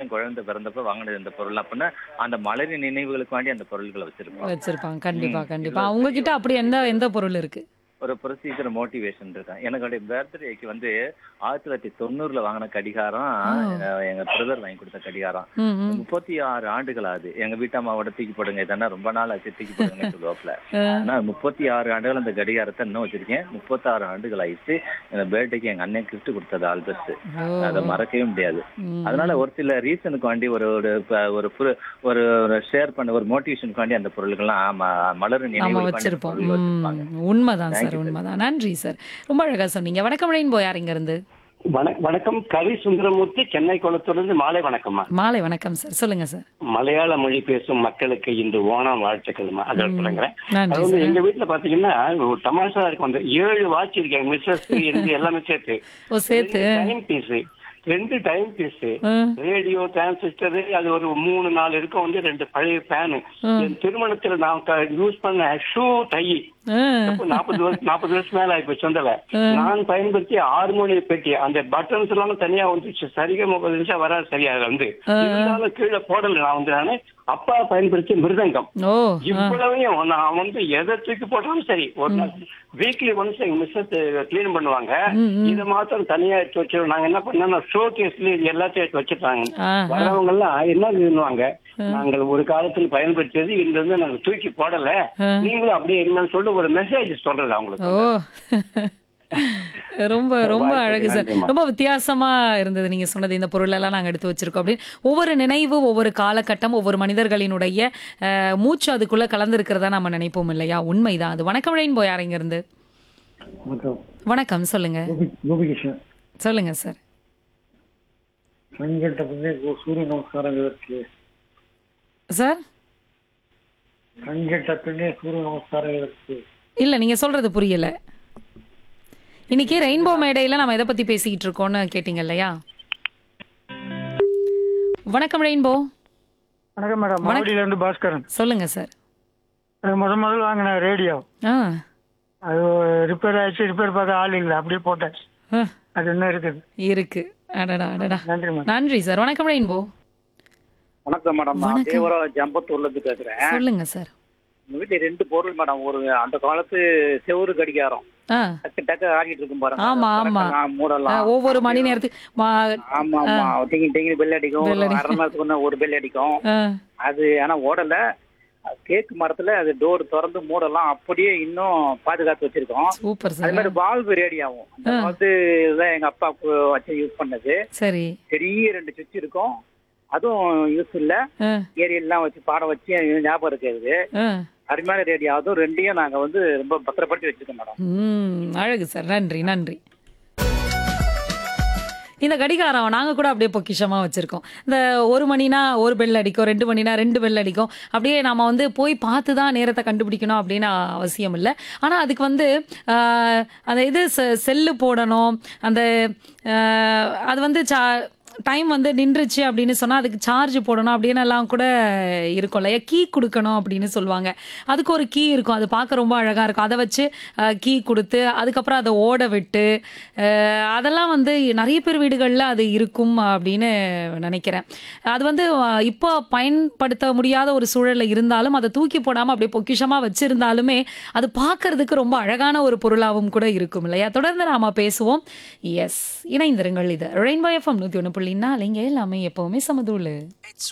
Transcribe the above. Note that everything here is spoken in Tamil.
என் குழந்தை பிறந்தப்ப வாங்கினது இந்த பொருள் அப்படின்னு அந்த மலரின் நினைவுகளுக்கு வேண்டி அந்த பொருள்களை வச்சிருப்போம் வச்சிருப்பாங்க கண்டிப்பா ம், கண்டிப்பா இதுல அவங்க கிட்ட அப்படி எந்த எந்த பொருள் இருக்கு ஒரு ப்ரொசீஜர் மோட்டிவேஷன் இருக்கேன் எனக்குடைய பர்த்டேக்கு வந்து ஆயிரத்தி தொள்ளாயிரத்தி தொண்ணூறுல வாங்கின கடிகாரம் அஹ், எங்க பிரதர் வாங்கி கொடுத்த கடிகாரம் ம், ம். முப்பத்தி ஆறு ஆண்டுகள் ஆகுது எங்க வீட்டம்மாவோட தூக்கி போடுங்க இதெல்லாம் ரொம்ப நாள் ஆச்சு தூக்கி போடுங்கன்னு சொல்லுவாப்ல அஹ், ஆனா முப்பத்தி ஆறு ஆண்டுகள் அந்த கடிகாரத்தை இன்னும் வச்சிருக்கேன் முப்பத்தாறு ஆண்டுகள் ஆயிடுச்சு எங்க பர்த்டேக்கு எங்க அண்ணன் கிஃப்ட் கொடுத்தது ஆல்பஸ் ஓ, அதை மறக்கவே முடியாது ம். அதனால ஒரு சில ரீசனுக்கு வேண்டி ஒரு ஒரு ப- ஒரு புரு- ஒரு ஷேர் பண்ண ஒரு மோட்டிவேஷனுக்கு வேண்டி அந்த பொருள்கள்லாம் ம- மலர் ஆமா நினைவுகளுக்கு வேண்டி அந்த வச்சிருப்போம் பொருள்கள் வச்சிருப்பாங்க ம், உண்மைதான் Thank சார் you, sir. உண்மைதான் நன்றி சார் ரொம்ப அழகா சொன்னீங்க வணக்கம் ரெயின்போ யார் இங்க இருந்து வண- வணக்கம் கவி சுந்தரமூர்த்தி சென்னை குளத்திலிருந்து மாலை வணக்கம்மா மாலை வணக்கம் சார் சொல்லுங்க சார் மலையாள மொழி பேசும் மக்களுக்கு இன்று ஓணம் வாழ்த்துக்கள்மா அதை ம். சொல்லுங்கிறேன் நன்றி அது வந்து சார் எங்க வீட்டுல பாத்தீங்கன்னா ஒரு தமாஷா இருக்கும் அந்த ஏழு வாட்ச் இருக்கேன் மிஸ்ஸஸ் இருந்து எல்லாமே சேர்த்து ஓ சேர்த்து டைம் பீஸ் ரெண்டு டைம் பீஸ் ம், ரேடியோ டிரான்சிஸ்டர் அது ஒரு மூணு நாலு இருக்கும் வந்து ரெண்டு பழைய ஃபேனு ம். என் திருமணத்துல நான் யூஸ் பண்ண ஷூ டை ம், நாற்பது வருஷம் நாற்பது வருஷம் மேல ஆயிப்போச்சு சொந்தல ம். நான் பயன்படுத்திய ஹார்மோனிய பெட்டி அந்த பட்டன்ஸ் எல்லாம் தனியா வந்துச்சு சரிగా முப்பது நிமிஷம் வராது சரியா அதுல வந்து ஆ. இருந்தாலும் கீழே போடல நான் வந்து நானு அப்பா பயன்படுத்திய மிருதங்கம் ஓ ஆ, இவ்வளவையும் நான் வந்து எதை தூக்கி போட்டாலும் சரி ஒரு நாள் வீக்லி ஒன்ஸ் எங்க மிஸ்ஸஸ் கிளீன் பண்ணுவாங்க ம், ம். இதை மாத்திரம் தனியா எடுத்து வச்சிருவோம் நாங்க என்ன பண்ணோம் ஷோ கேஸ்ல இது எல்லாத்தையும் எடுத்து வச்சிருக்காங்க ஆ, ஆ. வரவங்க எல்லாம் என்ன பண்ணுவாங்க நாங்கள் ஒரு காலத்தில் பயன்படுத்தியது இந்த வந்து நாங்க தூக்கி போடல ஆ. நீங்களும் அப்படியே என்னன்னு சொல்லி ஒரு மெசேஜ் சொல்றது அவங்களுக்கு ஓ ரொம்ப ரொம்ப வாழ்த்துக்கள், அழகு சார் நன்றிம்மா. ரொம்ப வித்தியாசமா இருந்தது நீங்க சொன்னது இந்த பொருள் எல்லாம் நாங்க எடுத்து வச்சிருக்கோம் அப்படின்னு ஒவ்வொரு நினைவு ஒவ்வொரு காலகட்டம் ஒவ்வொரு மனிதர்களினுடைய அஹ், மூச்சு அதுக்குள்ள கலந்துருக்கிறதா நம்ம நினைப்போம் இல்லையா உண்மைதான் அது வணக்கம் ரெயின்போ யார் இங்க இருந்து வணக்கம் வணக்கம் சொல்லுங்க கோபி கோபிகிருஷ்ணன் சொல்லுங்க சார் கண்கட்ட பின்னே கோ- சூரிய நமஸ்காரம் எதற்கு சார் கண்கட்ட பின்னே சூரிய நமஸ்காரம் எதற்கு இல்ல நீங்க சொல்றது புரியல இன்னைக்கு ரெயின்போ மேடையில நம்ம எதை பத்தி பேசிக்கிட்டு இருக்கோம்னு கேட்டீங்க இல்லையா வணக்கம் ரெயின்போ வணக்கம் மேடம் வணக்கம். மாவடியில இருந்து பாஸ்கரன் சொல்லுங்க சார் அது முத முதல்ல வாங்கின ரேடியோ ஆ அது ரிப்பேர் ஆயிடுச்சு ரிப்பேர் பார்க்க ஆள் இல்லை அப்படியே போட்டேன் ஆ, அது என்ன இருக்குது இருக்கு அடடா அடடா நன்றி மேடம் நன்றி சார் வணக்கம் ரெயின்போ வணக்கம் மேடம் நான் வணக்கம். தேவராஜ் ஜம்பத்தூர்ல இருந்து பேசுறேன் சொல்லுங்க சார் எங்க வீட்டுல ரெண்டு பொருள் மேடம் ஒரு அந்த காலத்து செவுரு கடிகாரம் ஆ டக்கு டக்கு ஆடிட்டு இருக்கும் பாருங்க ஆமா, ஆமா. கரெக்டா ஆ, மூடலாம் ஒவ்வொரு மணி நேரத்துக்கு மா- ஆமா ஆமா டிங்கி டிங்கி பெல் அடிக்கும் Bell ஒரு அடிக்கும். அரை மணி நேரத்துக்கு ஒண்ணு ஒரு பெல் அடிக்கும் ஆ, அது ஆனா ஓடல கேக் மரத்துல அது டோர் திறந்து மூடலாம் அப்படியே இன்னும் பாதுகாத்து வச்சிருக்கோம் சூப்பர் அது சார் மாதிரி பால்பு ரேடியாவும் அந்த ஆ. வந்து இதுதான் எங்க அப்பா கு- வச்சு யூஸ் பண்ணது சரி பெரிய ரெண்டு சுவிட்ச் இருக்கும் அதுவும் யூஸ் இல்ல ஆ, ஏரியல்லாம் வச்சு பாடம் வச்சு எனக்கு ஞாபகம் இருக்குது ஆ. அருமையான ரேடியோ அதுவும் ரெண்டையும் நாங்க வந்து ரொம்ப பத்திரப்படுத்தி வச்சிருக்கோம் மேடம் ம் அழகு சார் நன்றி நன்றி இந்த கடிகாரம் நாங்கள் கூட அப்படியே பொக்கிஷமாக வச்சுருக்கோம் இந்த ஒரு மணினா ஒரு பெல் அடிக்கும் ரெண்டு மணினா ரெண்டு பெல் அடிக்கும் அப்படியே நாம வந்து போய் பார்த்து தான் நேரத்தை கண்டுபிடிக்கணும் அப்படின்னு அவசியம் இல்லை ஆனால் அதுக்கு வந்து ஆஹ், அந்த இது செ- செல்லு போடணும் அந்த ஆஹ், அது வந்து சா டைம் வந்து நின்றுச்சு அப்படின்னு சொன்னால் அதுக்கு சார்ஜ் போடணும் அப்படின்னு எல்லாம் கூட இருக்கும் இல்லையா கீ கொடுக்கணும் அப்படின்னு சொல்லுவாங்க அதுக்கு ஒரு கீ இருக்கும் அது பார்க்க ரொம்ப அழகாக இருக்கும் அதை வச்சு கீ கொடுத்து அதுக்கப்புறம் அதை ஓட விட்டு அஹ், அதெல்லாம் வந்து நிறைய பேர் வீடுகளில் அது இருக்கும் அப்படின்னு நினைக்கிறேன் அது வந்து அஹ், இப்போ பயன்படுத்த முடியாத ஒரு சூழலில் இருந்தாலும் அதை தூக்கி போடாமல் அப்படியே பொக்கிஷமாக வச்சிருந்தாலுமே அது பார்க்கறதுக்கு ரொம்ப அழகான ஒரு பொருளாகவும் கூட இருக்கும் இல்லையா தொடர்ந்து நாம பேசுவோம் எஸ் இணைந்திருங்கள் இது ரெயின்போ எஃப்எம் நூற்றி ஒன்று புள்ளி நாலு இங்கே எல்லாமே எப்போவுமே சமதூள்